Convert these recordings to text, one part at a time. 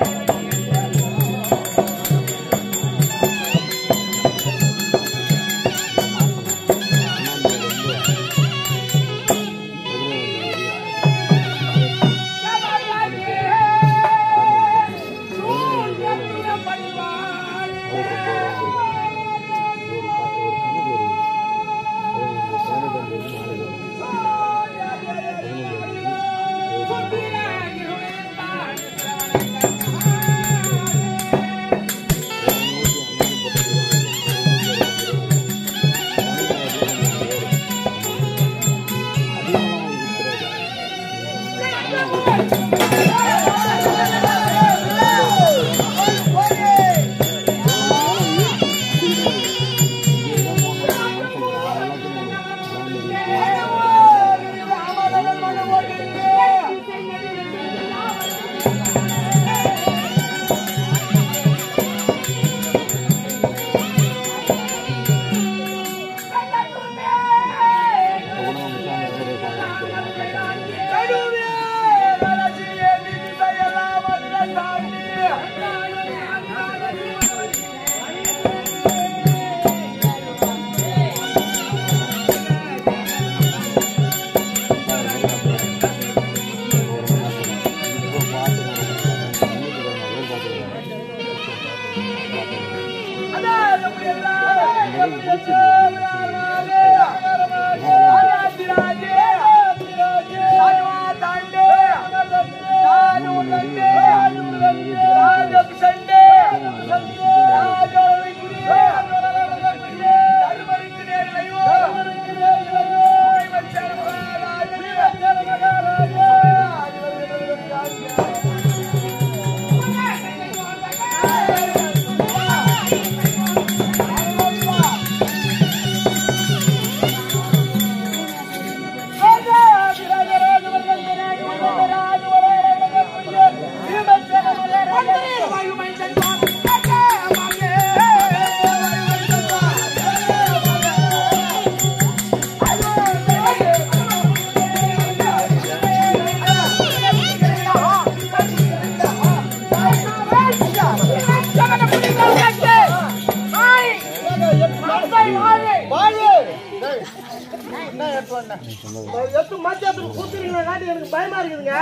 எட்டு மத்தியத்துக்கு குத்துறீங்களா காட்டி எனக்கு பயமா இருக்குதுங்க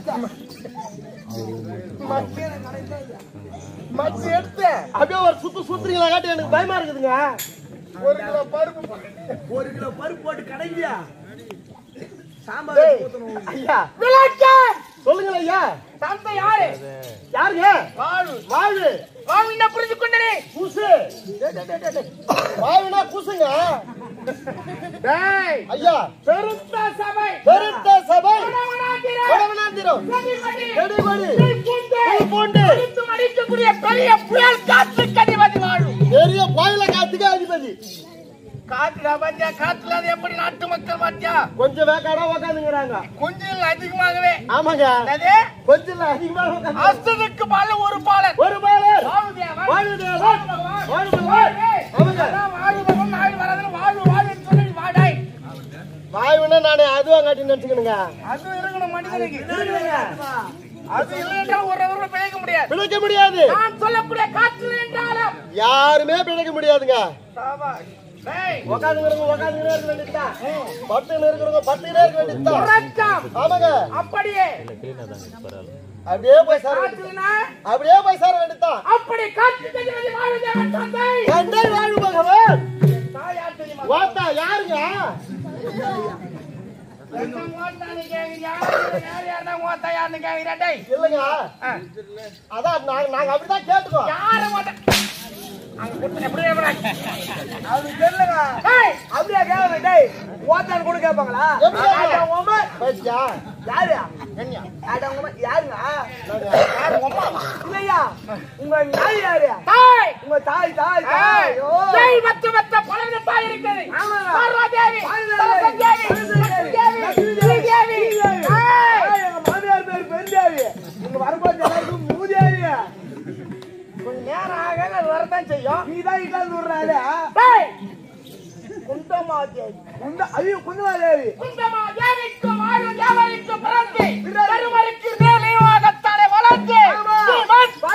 மத்தி எடுத்து அப்படியே ஒரு சுத்து சுத்துறீங்களா காட்டி எனக்கு பயமா இருக்குதுங்க ஒரு கிலோ பருப்பு ஒரு கிலோ பருப்பு போட்டு கடைங்கியா சாம்பார் ஐயா சொல்லுங்க ஐயா தந்தை யாரு யாருங்க வாழ் வாழ் வாழ்வினா புரிந்து கொண்டனே குசு வாழ்னா குசுங்க டேய் ஐயா பெருத்த சபை பெருத்த சபை வடவனாந்திரம், வடவனாந்திரம் செடிமடி, நெடுமடி புல்பூண்டு, புல்பூண்டு, அடித்து மடிக்கக்கூடிய பெரிய புயல் காற்று கதிபதி வாழும் பெரிய கோயில காத்துக்கு அதிபதி காற்றுல பஞ்சா காற்றுல அது எப்படி நாட்டு மக்கள் மாத்தியா கொஞ்சம் வேக்காடா உக்காந்துங்கிறாங்க கொஞ்சம் அதிகமாகவே ஆமாங்க என்னது கொஞ்சம் அதிகமாக உக்காந்து அஸ்தத்துக்கு பால ஒரு பாலன் ஒரு பாலர் வாழுதேவன், வாழுதேவன் வாழுபகவான், வாழுபகவான் ஆமாங்க அதான் வாழுபகவான், நாள் வராதுன்னு வாழ்வு வாழ்வுன்னு சொல்லி வாடாய் வாயுன்னா நானே அதுவா காட்டி நினைச்சுக்கணுங்க அது இருக்கணும் மனிதனுக்கு அது இல்லைன்னா ஒரு ஊர்ல பிழைக்க முடியாது பிழைக்க முடியாது நான் சொல்லக்கூடிய காற்று என்றாலும் யாருமே பிழைக்க முடியாதுங்க சாபாஷ். டேய், உக்காந்துங்கிறவங்க உக்காந்துக்கிட்டே இருக்க வேண்டியதுதான் பட்டுன்னு இருக்கிறவங்க பட்டுக்கிட்டே இருக்க வேண்டியதுதான் உறக்கம். ஆமாங்க அப்படியே அப்படியே போய் சார வேண்டியது காற்றுனா, அப்படியே போய் சார வேண்டியதுதான் அப்படி காற்று கதிபதி வாழுதேவன் தந்தை தந்தை வாழ்வு பகவான் தாயார் தெரியுமா வாத்தா யாருங்க என்ன மோத்தான்னு கேக்குறியா? யார் யாருன்னா மோத்தா யாருன்னு கேக்குறியா? டேய், இல்லைங்க ஆ, அதான் நாங்க நாங்க அப்படிதான் கேட்டுக்கோம் யாரு மோத்தா? அங்க கொடுத்து எப்படியே விடாது. அது தெரியலங்க டேய், அப்படியே கேட்கல டேய் ஓத்தான்னு கூட கேட்பாங்களா எப்படி கேட்பாங்க? பேசியா யாரு என்ன யாருங்க யாரு உங்க அம்மாவா? இல்லையா உங்க நாய் யாரு டேய், உங்க தாய் தாய் டேய், தாய் ஓ. டேய், மத்த மத்த பலவித தாய் இருக்குது. ஆமாங்க. பார்வதேவி, பார்வதேவி, சரஸ்வதேவி, சரஸ்வதேவி, லட்சுமிதேவி, ஸ்ரீதேவி. டேய், ஏய், எங்க மாமியார் பேர் பெருந்தேவி இங்க வரும்போது எல்லாருக்கும் மூதேவி கொஞ்ச நேரம் ஆக அது வரத்தான் செய்யும் நீ தான் இட்டாந்து விடுறாரு டேய், குண்டமாதேவி குண்ட ஐயோ குண்டமாதேவி குந்தமா தேவிக்கு வாழும் தேவருக்கு பிறந்து, கருவறைக்கு மேலே வாகத்தாலே வளர்ந்து, ஸ்ரீமன்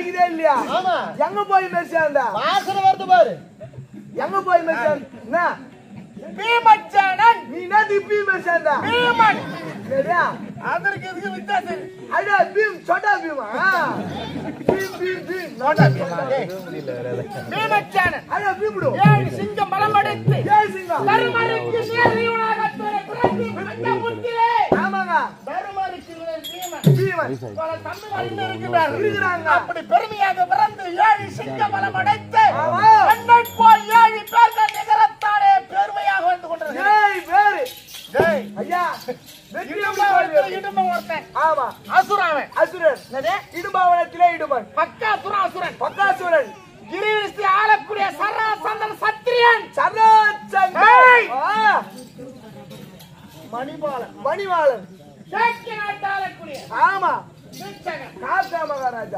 அடிக்குதே இல்லையா ஆமா. எங்க போய் மெரிச்சாண்டா வாசனை வருது பாரு எங்க போய் மெரிச்சான் என்ன பீமச்சானன் நீ என்ன திப்பி மெரிச்சாண்டா பீமன் சரியா அதற்கு இதுக்கு வித்தியாசம் அடா பீம் சொட்டா பீமா பீம் பீம் பீம் நோட்டா பீமா டேய். பீமச்சானன் அடா பீம்டு ஏழு சிங்கம் பலம் அடைத்து ஏய் சிங்கம் தருமருக்கு நேரியவனாக துறை பிறந்து அந்த முத்திலே ஆமாங்க தருமருக்கு நேர் பீமன் பீமன் பல தம்பிகள் இருக்கிறார்கள். இருக்கிறாங்க. அப்படி பெருமையாக பிறந்து ஏழு சிங்க பலம் அடைத்து ஆமா. என்னை போல் ஏழு பேர்கள் நிகரத்தானே பெருமையாக வந்து கொண்டிருக்கிறார் ஏய் வேறு டேய், ஐயா வெற்றி எப்படி இடும்பன் தோல்வி? ஒருத்தன், இடும்பன் ஒருத்தன். ஆமா அசுரன் அசுரன் இடுபாவனத்திலே இடுமன் பக்கா அசுரன் அசுரன் பக்காசுரன் கிரிவிரிசி ஆளக்கூடிய சராசந்தன் சத்திரியன் சரோச்சந்திரன் ஏய்! ஆ, மணிபாலன் மணிவாளன் சேக்கிய நாட்டு ஆளக்கூடிய ஆமா கீச்சகன் காக்கா மகாராஜா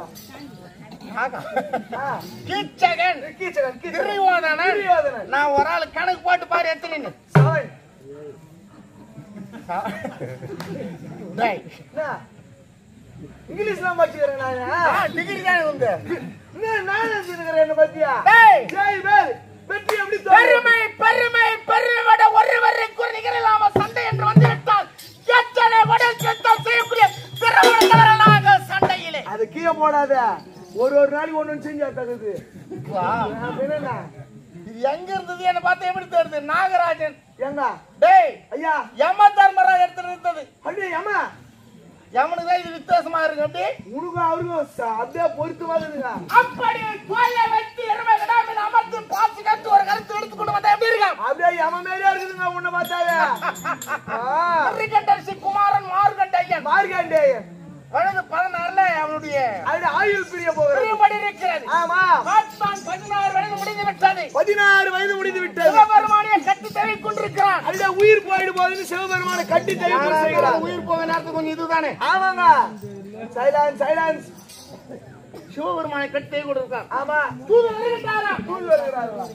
ஆ, கீச்சகன் கீச்சகன் கீச்சகன் கிரியோதனன் துரியோதனன். நான் ஒரு ஆள் கணக்கு போட்டு பாரு எத்தனை செவன். டேய் என்ன? இங்கிலீஷ்லாம் படிச்சுக்கிறேன் நானு ஆ, டிகிரி தானே உண்டு என்ன நான் நினைச்சிருக்கிறேன் என்ன பத்தியா டேய் ஜெய் வேல் வெற்றி எப்படி தோல்வி? பெருமை பெருமை பெருமைவிட ஒருவருக்கு நிகரில்லாம சண்டை என்று வந்துவிட்டால் எத்தனை உடல் சுத்தம் செய்யக்கூடிய திருமணத்தவர்களாக சண்டையிலே அது கீழே போடாத ஒரு ஒரு நாளைக்கு ஒண்ணு ஒண்ணு செஞ்சா தகுது வா. என்ன இது எங்க இருந்தது என்ன பார்த்து எப்படி தெரியுது நாகராஜன் எங்க டேய் ஐயா யம தர்மராஜ் எடுத்து நிறுத்தது அப்படியே ஏமா யமனுக்கு தான் இது வித்தியாசமா இருக்கு அப்படி உனக்கும் அவருக்கும் ச- அப்படியே பொருத்தமா இருக்குதுங்க அப்படி கோயிலை வச்சு எருமை கிடாமல் அமர்த்து பாசி கட்டு ஒரு கருத்து எடுத்துக்கொண்டு வந்தா எப்படி இருக்கான் அப்படியே எம மாதிரியா இருக்குதுங்க உன்னை பார்த்தாவே ஆ, கரிகண்டரசி குமாரன் மார்கண்டையன் மார்க்கண்டேயன் வயது பதினாறுல அவனுடைய அது ஆயுள் பிரிய போகிறது பிரியப்படி இருக்கிறது ஆமா பார்த்தான் பதினாறு வயது முடிந்து விட்டது பதினாறு வயது முடிந்து விட்டது சிவபெருமானியை கட்டி தழுவி கொண்டிருக்கிறான் அதுல உயிர் போயிடு போகுதுன்னு சிவபெருமான கட்டி தள்ளி செய்கிறார் உயிர் போக நேரத்துக்கு கொஞ்சம் இதுதானே ஆமாங்க சைலன்ஸ் சைலன்ஸ் சிவபெருமானை கட்டி தழுவி கொண்டிருக்கான் ஆமா தூது வருகின்றாரா தூங்கி வருகிறார்களா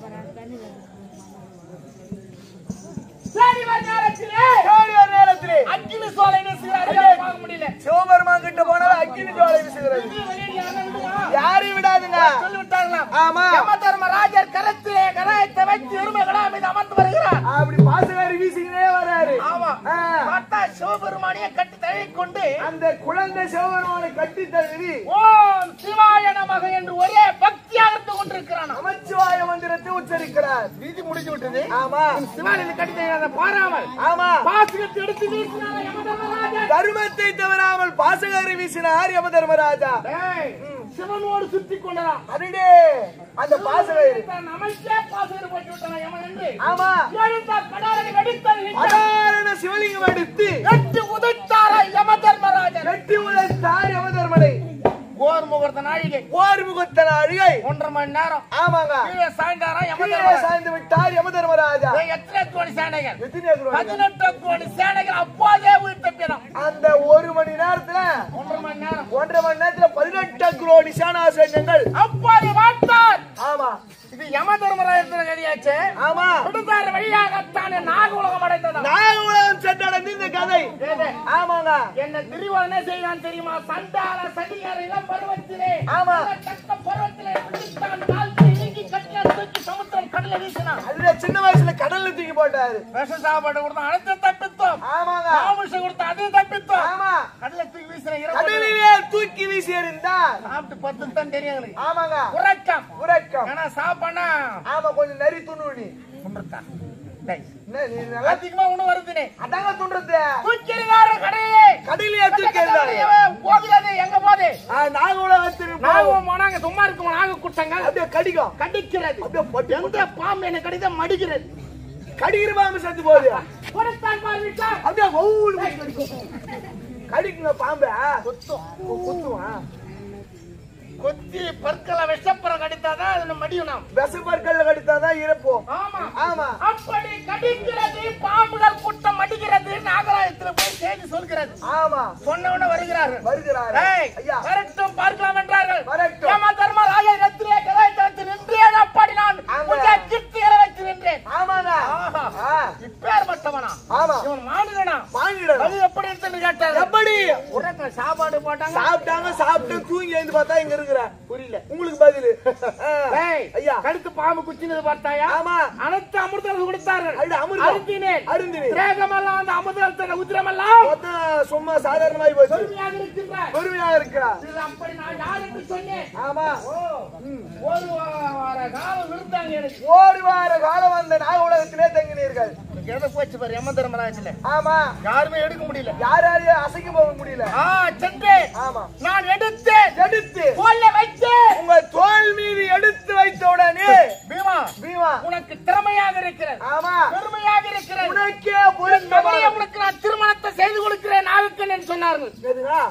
சரி வர நேரத்திலே ஏழு ஒரு நேரத்திலே அக்கினி சோலை வீசுகிறார் பார்க்க முடியல சிவபெருமான் கிட்ட போனது அக்கினி ஜுவாலை வீசுகிறது இது வெளியே யாரும் விடுவா? யாரையும் விடாதுங்க சொல்லிவிட்டார்களாம் ஆமா யம தர்மராஜர் கரத்திலே கராயத்தை வைத்து எருமைகளா மீது அமர்ந்து வருகிறார் அப்படி பாசகாரி வீசிக்கிட்டே வராரு ஆமா ஆ. பார்த்தா சிவபெருமானியை கட்டி தழுவி கொண்டு அந்த குழந்தை சிவபெருமானை கட்டி தழுவி ஓம் சிவாய நமக என்று ஒரே பக்தியாக இருந்து கொண்டிருக்கிறான் நமச்சிவாய மந்திரத்தை உச்சரிக்கிறார் வீதி முடிஞ்சு விட்டது ஆமா சிவாலில் கட்டி தழுவி பாராமல் ஆமா பாசுகத்தை எடுத்து வீசினார் யம தர்மராஜர் தர்மத்தை தவறாமல் பாசகாரி வீசினார் யம தர்மராஜா டேய், சிவனோடு சுத்தி கொண்டலாம் அதுடே அந்த பாசகாரி நமக்கே பாசுகர் போட்டு விட்டான் யமன் என்று ஆமா எழுந்தார் கடாரனை வெடித்தல் அதாரண சிவலிங்கம் எடுத்து எட்டு உதைத்தாரா யம தர்மராஜன் கட்டி உழைத்தார் யம தர்மனை ஓர் முகூர்த்த நாழிகை ஓர் முகத்தன அழுகை ஒன்றரை மணி நேரம் ஆமாங்க கீழே சாய்ந்தாரா யம கீழே தர்மராஜன் சாய்ந்து விட்டார் யம தர்மராஜா ஏய், எத்தனை கோடி சேனைகள் எத்தனை குரு? பதினெட்டு கோடி சேனைகள் அப்போதே உயிர் தப்பினான் அந்த ஒரு மணி நேரத்துல ஒன்றரை மணி நேரம் ஒன்றரை மணி நேரத்துல பதினெட்டு குரோடி சேனா சைன்யங்கள் அப்போது பார்த்தார் ஆமா இது யம தர்மராஜத்தின் கதையாச்சு ஆமா கொடுத்தார் வழியாகத்தானே நாக உலகம் அடைந்ததா நாககுலம் சென்றடைந்து இந்த கதை ஏதே, ஆமாங்க என்ன திரிவதனை செய்தான் தெரியுமா சண்டால சதிகார இளம் பருவத்திலே ஆமா. அந்த கட்ட பருவத்திலே பிடித்தான் தாழ்த்தி நீங்கி கட்டில தூக்கி சமுத்திரம் கடல வீசினான் அதுல சின்ன வயசுல கடல்ல தூக்கி போட்டாரு விஷ சாப்பாடு கொடுத்தோம் அனைத்து தப்பித்தோம் ஆமாங்க மாமிசம் கொடுத்த அதையும் தப்பித்தோம் ஆமா கடல தூக்கி வீசின இரவு கடலிலே தூக்கி வீசி எறிந்தார் சாப்பிட்டு பத்து தான் தெரியும் எங்களுக்கு ஆமாங்க உறக்கம் உறக்கம் ஆனா சாப்பாடுனா ஆமா கொஞ்சம் நரி துண்ணு நீ உண்டுத்தான். டேய், என்ன நீ நல்லா அதிகமா உணவு வருதுனே அதாங்க துண்டுறது தூக்கிடுவாரு கடையே கடலையே தூக்கி எறிந்தாரு போகுது எங்க போகுது நாககுலத்தில் நாகம் போனாங்க சும்மா இருக்குமா நாக குட்டங்கள் அப்படியே கடிக்கும் கடிக்கிறது அப்படியே பட்டு எந்த பாம்பு என்ன கடித மடிக்கிறது கடிக்கிற பாம்பு செத்து போகுது கொடுத்தான் பாருங்க அப்படியே ஒவ்வொரு கடிக்கும் கடிக்குங்க பாம்பு குத்தும் குத்துவா கொத்தி பற்களை விஷப்பறம் கடித்தாதான் அதுல மடியும் நாம் விசப்பற்கல்ல கடித்தாதான் இறப்போம் ஆமா ஆமா அப்படி கடிக்கிறது பாம்புகள் கூட்டம் அடிக்கிறது நாகராயத்துல போய் செய்தி சொல்கிறது ஆமா சொன்னவன வருகிறார்கள் வருகிறார் ஏய், ஐயா வரட்டும் பார்க்கலாம் என்றார்கள் வரட்டும். ஏமா தர்மராஜ ரத்திலே கலாய்த்து நின்றேன் அப்படி நான் ஆமா. உன்னை கிட்டியர வைத்து நின்றேன் ஆமாங்க ஆஹா. ஆ, இப்பேற்பட்டவனா ஆமா இவன் மாநிலனா வாங்கிடுறோம் அது எப்படி இருக்குன்னு கேட்டாரு எப்படி உறக்க சாப்பாடு போட்டாங்க சாப்பிட்டாங்க சாப்பிட்டு தூங்கி எழுந்து பார்த்தா இங்க இருக்கிற புரியல உங்களுக்கு பதில் ஏய், ஐயா கழுத்து பாம்பு குச்சினது பார்த்தாயா ஆமா அனைத்து அமிர்தம் கொடுத்தார்கள் அது அமிர்தம். அருந்தினேன் அருந்தினேன். திரேகமெல்லாம் அந்த அமிர்தத்தில் உதிரமெல்லாம் மொத்தம் சும்மா சாதாரணமாயி போச்சு பெருமையாக இருக்கின்றாய் பொறுமையா இருக்கா இது அப்படி நான் யாருக்கு சொன்னேன் ஆமா ஓ, ஒரு வா- வார காலம் இருந்தாங்க எனக்கு ஓடி வார காலம் வந்த நாக உலகத்திலே தங்கினீர்கள் உனக்கு எதை போச்சு பாரு எம்ம தர்மராஜ்ல ஆமா யாருமே எடுக்க முடியல யாராலையும் அசைக்க போக முடியல ஆ சென்றேன் ஆமா நான் எடுத்தேன் எடுத்து தோல்ல வச்சு உங்க தோல் மீது எடுத்து வைத்த உடனே பீமா பீமா உனக்கு திறமையாக இருக்கிறது ஆமா பெருமையாக இருக்கிறது உனக்கே இந்த பொருத்தமா மகளையை உனக்கு நான் திருமணத்தை செய்து கொடுக்கிறேன் நாவுக்கண்ணன் சொன்னார்கள் எதுனா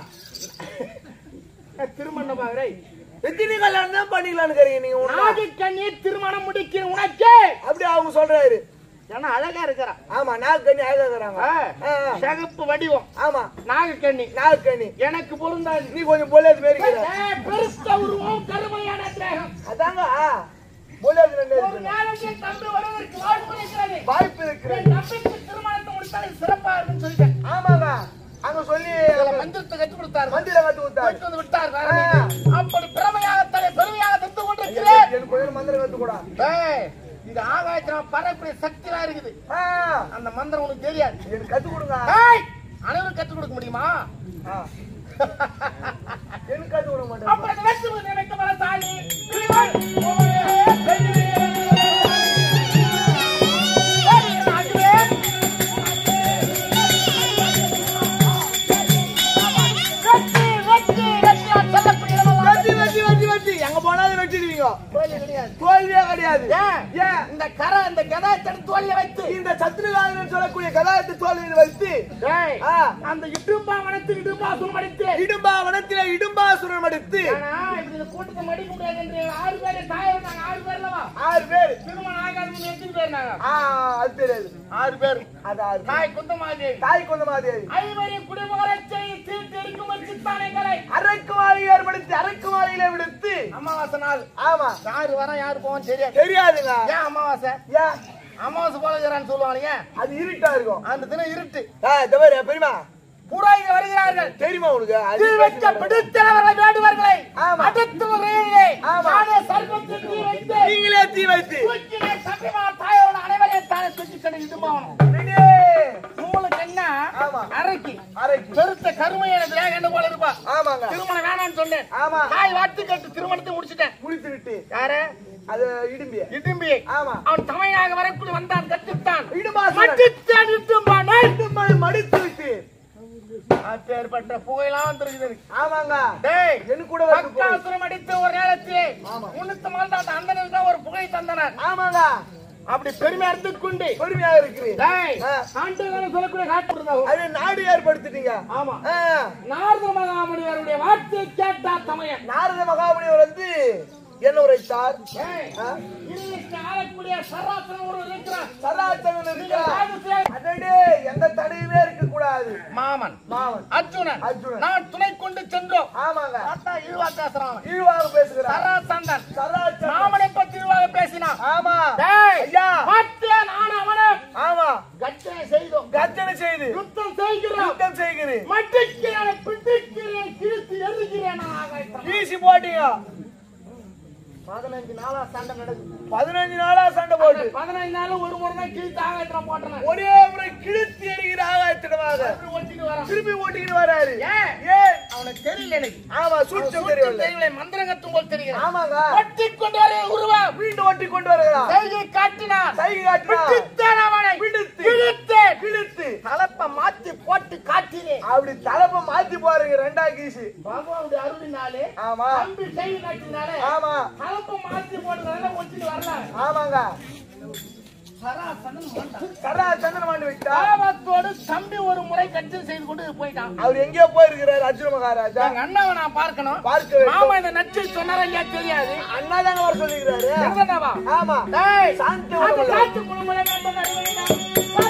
திருமணம் பாக்குறேன் எத்தனை கல்யாணம் தான் பண்ணிக்கலாம்னு இருக்கீங்க நீங்க ஒண்ணா? நாகக்கண்ணி திருமணம் முடிக்கிற உனக்கு அப்படி அவங்க சொல்றாரு ஏன்னா அழகா இருக்கிறா ஆமா நாகக்கண்ணி அழகாக்குறாங்க சிகப்பு வடிவம் ஆமா நாகக்கண்ணி நாகக்கண்ணி எனக்கு பொருந்தாது நீ கொஞ்சம் பொல்லாது மேரிக்கிற ஏய், பெருத்த உருவம் கருமையான தேகம் அதாங்க பொல்லாது ரெண்டு ஒரு இருக்கு. நேரத்தில் தம்பி வருவதற்கு வாய்ப்பு இருக்கிறது வாய்ப்பு இருக்கு என் தம்பிக்கு திருமணத்தை முடித்தாலே சிறப்பா இருக்குன்னு சொல்லிட்டேன் ஆமாங்க அங்க சொல்லி இதுல மந்திரத்தை கற்றுக் கொடுத்தாரு மந்திர கட்டு கொடுத்தாரு போயிட்டு வந்து விட்டார் காரணம் அப்படி பெருமையாகத்தானே பெருமையாக தந்து கொண்டிருக்கிறேன் எனக்கு கொஞ்சம் மந்திரம் கட்டு கூட ஏய், இது ஆகாயத்துல பரப்புடைய சக்திலாம் இருக்குது அந்த மந்திரம் உனக்கு தெரியாது எனக்கு கத்து கொடுங்க ஏய், அனைவரும் கற்றுக் கொடுக்க முடியுமா ஆ. எனக்கு கத்து கொடுக்க மாட்டேன் அப்படி நினைச்சு நினைக்க வர தாலி இவன் ஓயே, பெண்ணே. ஏய், நாட்டுவே. வெற்றி, வெற்றி, வெற்றி, நான் சொல்லக்கூடிய இடமெல்லாம் வெட்டி வெட்டி வெட்டி வெற்றி எங்க போனாலும் வெட்டிடுவீங்க தோல்வி கிடையாது. தோல்வியே கிடையாது ஏன்? ஏன் இந்த கரை இந்த கதாச்சன் தோல்வியை வைத்து இந்த சத்ருகாதன் சொல்லக்கூடிய கதாயத்தை தோல்வியில் வைத்து ஏய், ஆ, அந்த இடும்பா வனத்து இடும்பாசுரம் அடித்து இடும்பா வனத்திலே இடும்பாசுரன் அடித்து ஆனா, இப்படி இந்த கூட்டத்தை மடிக்க முடியாது என்று ஆறு பேரு தாய் இருந்தாங்க ஆறு பேர்லவா ஆறு பேர் திருமணம் ஆகாதுன்னு எத்தனை பேர் இருந்தாங்க ஆ, அது தெரியாது ஆறு பேர் அது ஆறு பேர். தாய் குந்தமாதேவி தாய் கொண்ட மாதிரி ஐவரை குடிமகரச் செய்து தீர்த்தெடுக்கும் சித்தானைகளை அரைக்கு மாலை ஏற்படுத்தி அரைக்கு மாலையில விடுத்து அமாவாசை நாள் ஆமா யாரு வர யாரு போவோம் தெரியாது தெரியாதுங்க ஏன் அமாவாசை ஏன் அமாவாசை போலகிறான்னு சொல்லுவாங்க ஏன் அது இருட்டா இருக்கும் அந்த தினம் இருட்டு ஆ, இந்த பாரு, பெரியமா புறாய்கள் வருகிறார்கள் தெரியுமா உனக்கு அது தீ வைக்க பிடித்தவர்களை வேண்டுவர்களை ஆமா. அடுத்து வரையிலே ஆமா. நானே சர்வத்தில் தீ வைத்து நீங்களே தீ வைத்து தூக்கிலே சத்தியமா தாயோட அனைவரையும் தானே தூக்கி கண்டு இடுமாவணும் ரெடியே. உங்களுக்கு என்ன ஆமா. அரைக்கு அரைக்கு பெருத்த கருமையான திராகண்டு போல இருப்பா ஆமாங்க திருமணம் வேணாம்னு சொன்னேன் ஆமா தாய் வார்த்தை கேட்டு திருமணத்தை முடிச்சிட்டேன் குளித்து விட்டு யாரு அது இடும்பிய இடும்பி ஆமா அவன் தமிழாக வரக்குள் வந்தான் கற்றுத்தான் இடும்பாசுரன் மட்டித்தான் இடும்பானே இடும்பை மடித்து விட்டு அப்பேற்பட்ட புகையெல்லாம் வந்திருக்குது எனக்கு. ஆமாங்க டேய் எனக்கு கூட வந்து போய். பக்காசுரம் அடித்த ஒரு நேரத்திலே ஆமா. முன்னூத்தி மாண்டாட்ட அந்தனுக்கு தான் ஒரு புகை தந்தனர் ஆமாங்க அப்படி பெருமையா எடுத்துக்கொண்டு பொறுமையாக இருக்கிறீ டேய் ஆ. ஆண்டுகளை சொல்லக்கூடிய காட்டு இருந்தாகும் அது நாடு ஏற்படுத்திட்டீங்க ஆமா ஆ, நாரத மகாமுனிவருடைய வார்த்தையை கேட்டார் தமையன் நாரத மகாமுனிவர் வந்து என்ன உரைத்தார் ஏய், ஆ? இன்னைக்கு ஆளக்கூடிய சராசரம் ஒருவர் இருக்கிறார் சராச்சரன் இருக்கா ராஜசேகர் அடடே எந்த தடையுமே இருக்க கூடாது மாமன் மாமன் அர்ஜுனன் அர்ஜுனன். நான் துணை கொண்டு சென்றோம் ஆமாங்க பார்த்தா இழிவா பேசுறான் இழிவாக பேசுகிறார் சராசந்தன் சராச்சரன் மாமனை பத்தி இழிவாக பேசினான் ஆமா டேய், ஐயா பார்த்தேன் நான் அவனை ஆமா கட்டளை செய்தோம் கர்ஜனை செய்து யுத்தம் செய்கிறோம் யுத்தம் செய்கிறேன் மட்டிக்கிறேன் பிடிக்கிறேன் கிழித்து எறிகிறேன் நான் ஆகாயத்தில். வீசி போட்டீங்க பதினஞ்சு நாளா சண்டை நடக்குது பதினஞ்சு நாளா சண்டை போட்டு பதினஞ்சு நாள் ஒரு முறை தான் கிழித்து ஆகாயத்துல போட்டேன் ஒரே முறை கிழித்து எறிகிற ஆகாயத்திடமாக அப்படி ஒட்டிட்டு வரான் திருப்பி ஓட்டிக்கிட்டு வராரு ஏன் ஏன் அவனுக்கு தெரியல எனக்கு ஆமா சூட்சம் சூட்சம் தெரியல தெரியல மந்திரம் கத்தும் போல் தெரிகிறது ஆமாங்க ஒட்டி கொண்டு வர உருவம் மீண்டும் ஓட்டி கொண்டு வருகிறார் கையை காட்டினார் சைகை காட்டினா பிடித்தேன் அவனை பிடித்து. பிடித்தேன் கிழித்து தலப்ப மாத்தி போட்டு காட்டினேன் அப்படி தலைப்ப மாத்தி பாருங்க ரெண்டா கீசு பகவானுடைய அருளினாலே ஆமா தம்பி செய்தி காட்டினாலே ஆமா தலப்ப மாத்தி போட்டதுனால ஒட்டிட்டு வரல ஆமாங்க சராசனன் மாட்டான். சரா சந்திரன் மாண்டு விட்டா பாவத்தோடு தம்பி ஒரு முறை கட்சி செய்து கொண்டு போயிட்டான் அவர் எங்கேயோ போயிருக்கிறார் அர்ஜுன மகாராஜா எங்க அண்ணாவை நான் பார்க்கணும் பார்க்க வேண்டும் மாமா இந்த நச்சு சொன்னாரா இல்லையா தெரியாது அண்ணா தாங்க வர சொல்லிக்கிறாரு என்னதாவா? ஆமா டேய், சாந்தி அந்த உடம்புல. காட்டு குணமுறை என்பது அறிவுரைதான்.